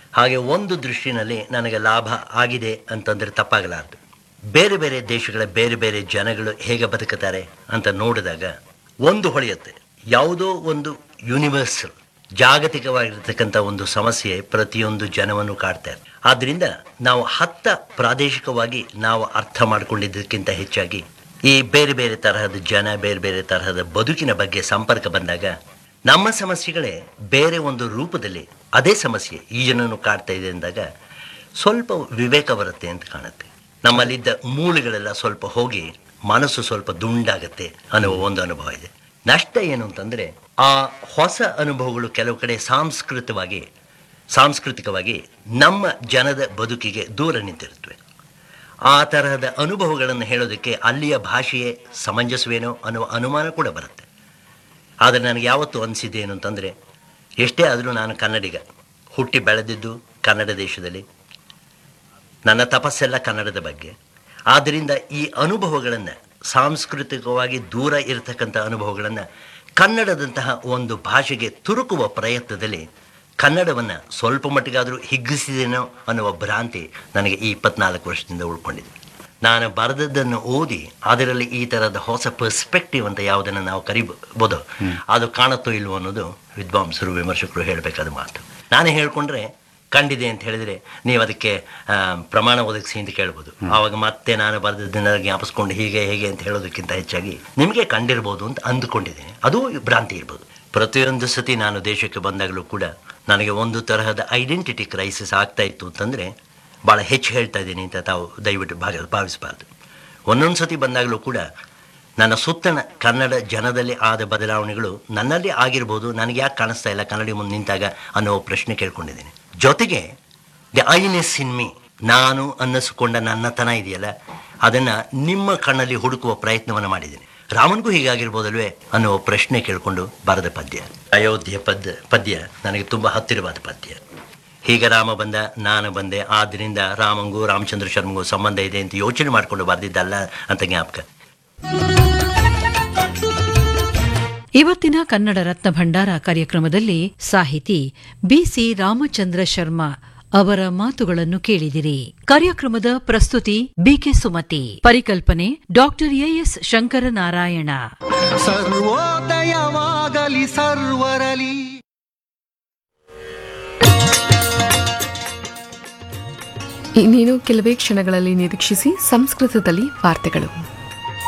ಹಾಗೆ ಒಂದು ದೃಷ್ಟಿನಲ್ಲಿ ನನಗೆ ಲಾಭ ಆಗಿದೆ ಅಂತಂದರೆ ತಪ್ಪಾಗಲಾರದು ಬೇರೆ ಬೇರೆ ದೇಶಗಳ ಬೇರೆ ಬೇರೆ ಜನಗಳು ಹೇಗೆ ಬದುಕುತ್ತಾರೆ ಅಂತ ನೋಡಿದಾಗ ಒಂದು ಹೊಳೆಯುತ್ತೆ ಯಾವುದೋ ಒಂದು ಯೂನಿವರ್ಸಲ್ ಜಾಗತಿಕವಾಗಿರ್ತಕ್ಕಂಥ ಒಂದು ಸಮಸ್ಯೆ ಪ್ರತಿಯೊಂದು ಜನವನ್ನು ಕಾಡ್ತಾ ಇದೆ ಆದ್ದರಿಂದ ನಾವು ಹತ್ತ ಪ್ರಾದೇಶಿಕವಾಗಿ ನಾವು ಅರ್ಥ ಮಾಡಿಕೊಂಡಿದ್ದಕ್ಕಿಂತ ಹೆಚ್ಚಾಗಿ ಈ ಬೇರೆ ಬೇರೆ ತರಹದ ಜನ ಬೇರೆ ಬೇರೆ ತರಹದ ಬದುಕಿನ ಬಗ್ಗೆ ಸಂಪರ್ಕ ಬಂದಾಗ ನಮ್ಮ ಸಮಸ್ಯೆಗಳೇ ಬೇರೆ ಒಂದು ರೂಪದಲ್ಲಿ ಅದೇ ಸಮಸ್ಯೆ ಈ ಜನನು ಕಾಡ್ತಾ ಇದೆ ಅಂದಾಗ ಸ್ವಲ್ಪ ವಿವೇಕ ಬರುತ್ತೆ ಅಂತ ಕಾಣುತ್ತೆ ನಮ್ಮಲ್ಲಿದ್ದ ಮೂಳೆಗಳೆಲ್ಲ ಸ್ವಲ್ಪ ಹೋಗಿ ಮನಸ್ಸು ಸ್ವಲ್ಪ ದುಂಡಾಗತ್ತೆ ಅನ್ನುವ ಒಂದು ಅನುಭವ ಇದೆ ನಷ್ಟ ಏನು ಅಂತಂದರೆ ಆ ಹೊಸ ಅನುಭವಗಳು ಕೆಲವು ಕಡೆ ಸಾಂಸ್ಕೃತವಾಗಿ ಸಾಂಸ್ಕೃತಿಕವಾಗಿ ನಮ್ಮ ಜನದ ಬದುಕಿಗೆ ದೂರ ನಿಂತಿರುತ್ತವೆ ಆ ತರಹದ ಅನುಭವಗಳನ್ನು ಹೇಳೋದಕ್ಕೆ ಅಲ್ಲಿಯ ಭಾಷೆಯೇ ಸಮಂಜಸವೇನೋ ಅನ್ನುವ ಅನುಮಾನ ಕೂಡ ಬರುತ್ತೆ ಆದರೆ ನನಗೆ ಯಾವತ್ತೂ ಅನಿಸಿದ್ದು ಏನು ಅಂತಂದರೆ ಎಷ್ಟೇ ಆದರೂ ನಾನು ಕನ್ನಡಿಗ ಹುಟ್ಟಿ ಬೆಳೆದಿದ್ದು ಕನ್ನಡ ದೇಶದಲ್ಲಿ ನನ್ನ ತಪಸ್ಸೆಲ್ಲ ಕನ್ನಡದ ಬಗ್ಗೆ ಆದ್ದರಿಂದ ಈ ಅನುಭವಗಳನ್ನು ಸಾಂಸ್ಕೃತಿಕವಾಗಿ ದೂರ ಇರತಕ್ಕಂಥ ಅನುಭವಗಳನ್ನು ಕನ್ನಡದಂತಹ ಒಂದು ಭಾಷೆಗೆ ತುರುಕುವ ಪ್ರಯತ್ನದಲ್ಲಿ ಕನ್ನಡವನ್ನು ಸ್ವಲ್ಪ ಮಟ್ಟಿಗಾದರೂ ಹಿಗ್ಗಿಸಿದೇನೋ ಅನ್ನುವ ಭ್ರಾಂತಿ ನನಗೆ ಈ ಇಪ್ಪತ್ನಾಲ್ಕು ವರ್ಷದಿಂದ ಉಳ್ಕೊಂಡಿದೆ ನಾನು ಬರೆದದ್ದನ್ನು ಓದಿ ಅದರಲ್ಲಿ ಈ ಥರದ ಹೊಸ ಪರ್ಸ್ಪೆಕ್ಟಿವ್ ಅಂತ ಯಾವುದನ್ನು ನಾವು ಕರಿಬೋದು ಅದು ಕಾಣುತ್ತೋ ಇಲ್ವೋ ಅನ್ನೋದು ವಿದ್ವಾಂಸರು ವಿಮರ್ಶಕರು ಹೇಳಬೇಕಾದ ಮಾತು ನಾನೇ ಹೇಳ್ಕೊಂಡ್ರೆ ಕಂಡಿದೆ ಅಂತ ಹೇಳಿದರೆ ನೀವು ಅದಕ್ಕೆ ಆ, ಪ್ರಮಾಣ ಒದಗಿಸಿ ಅಂತ ಕೇಳ್ಬೋದು ಆವಾಗ ಮತ್ತೆ ನಾನು ಬರೆದದ್ದನ್ನು ಜ್ಞಾಪಿಸ್ಕೊಂಡು ಹೀಗೆ ಹೇಗೆ ಅಂತ ಹೇಳೋದಕ್ಕಿಂತ ಹೆಚ್ಚಾಗಿ ನಿಮಗೆ ಕಂಡಿರ್ಬೋದು ಅಂತ ಅಂದುಕೊಂಡಿದ್ದೇನೆ ಅದು ಭ್ರಾಂತಿ ಇರ್ಬೋದು ಪ್ರತಿಯೊಂದು ಸತಿ ನಾನು ದೇಶಕ್ಕೆ ಬಂದಾಗಲೂ ಕೂಡ ನನಗೆ ಒಂದು ತರಹದ ಐಡೆಂಟಿಟಿ ಕ್ರೈಸಿಸ್ ಆಗ್ತಾ ಇತ್ತು ಅಂತಂದರೆ ಭಾಳ ಹೆಚ್ಚು ಹೇಳ್ತಾ ಇದ್ದೀನಿ ಅಂತ ತಾವು ದಯವಿಟ್ಟು ಭಾಗ ಭಾವಿಸಬಾರ್ದು ಒಂದೊಂದು ಸತಿ ಬಂದಾಗಲೂ ಕೂಡ ನನ್ನ ಸುತ್ತಣ ಕನ್ನಡ ಜನದಲ್ಲಿ ಆದ ಬದಲಾವಣೆಗಳು ನನ್ನಲ್ಲಿ ಆಗಿರ್ಬೋದು ನನಗೆ ಯಾಕೆ ಕಾಣಿಸ್ತಾ ಇಲ್ಲ ಕನ್ನಡಿ ಮುಂದೆ ನಿಂತಾಗ ಅನ್ನೋ ಪ್ರಶ್ನೆ ಕೇಳ್ಕೊಂಡಿದ್ದೀನಿ ಜೊತೆಗೆ ದಿ ಐನೆಸ್ ಇನ್ ಮೀ ನಾನು ಅನ್ನಿಸಿಕೊಂಡ ನನ್ನತನ ಇದೆಯಲ್ಲ ಅದನ್ನು ನಿಮ್ಮ ಕಣ್ಣಲ್ಲಿ ಹುಡುಕುವ ಪ್ರಯತ್ನವನ್ನು ಮಾಡಿದ್ದೀನಿ ರಾಮನಿಗೂ ಹೀಗಾಗಿರ್ಬೋದಲ್ವೇ ಅನ್ನೋ ಪ್ರಶ್ನೆ ಕೇಳಿಕೊಂಡು ಬರೆದ ಪದ್ಯ ಅಯೋಧ್ಯೆ ಪದ್ಯ ಪದ್ಯ ನನಗೆ ತುಂಬ ಹತ್ತಿರವಾದ ಪದ್ಯ ಹೀಗೆ ರಾಮ ಬಂದ ನಾನು ಬಂದೆ ಆದ್ದರಿಂದ ರಾಮಂಗೂ ರಾಮಚಂದ್ರ ಶರ್ಮಗೂ ಸಂಬಂಧ ಇದೆ ಅಂತ ಯೋಚನೆ ಮಾಡಿಕೊಂಡು ಬರೆದಿದ್ದಲ್ಲ ಅಂತ ಜ್ಞಾಪಕ ಇವತ್ತಿನ ಕನ್ನಡ ರತ್ನ ಭಂಡಾರ ಕಾರ್ಯಕ್ರಮದಲ್ಲಿ ಸಾಹಿತಿ ಬಿಸಿ ರಾಮಚಂದ್ರ ಶರ್ಮಾ ಅವರ ಮಾತುಗಳನ್ನು ಕೇಳಿದಿರಿ ಕಾರ್ಯಕ್ರಮದ ಪ್ರಸ್ತುತಿ ಬಿಕೆ ಸುಮತಿ ಪರಿಕಲ್ಪನೆ ಡಾಕ್ಟರ್ ಎಎಸ್ ಶಂಕರನಾರಾಯಣ ಸರ್ವೋದಯವಾಗಲಿ ಸರ್ವರಲಿ ಇನ್ನೇನು ಕೆಲವೇ ಕ್ಷಣಗಳಲ್ಲಿ ನಿರೀಕ್ಷಿಸಿ ಸಂಸ್ಕೃತದಲ್ಲಿ ವಾರ್ತೆಗಳು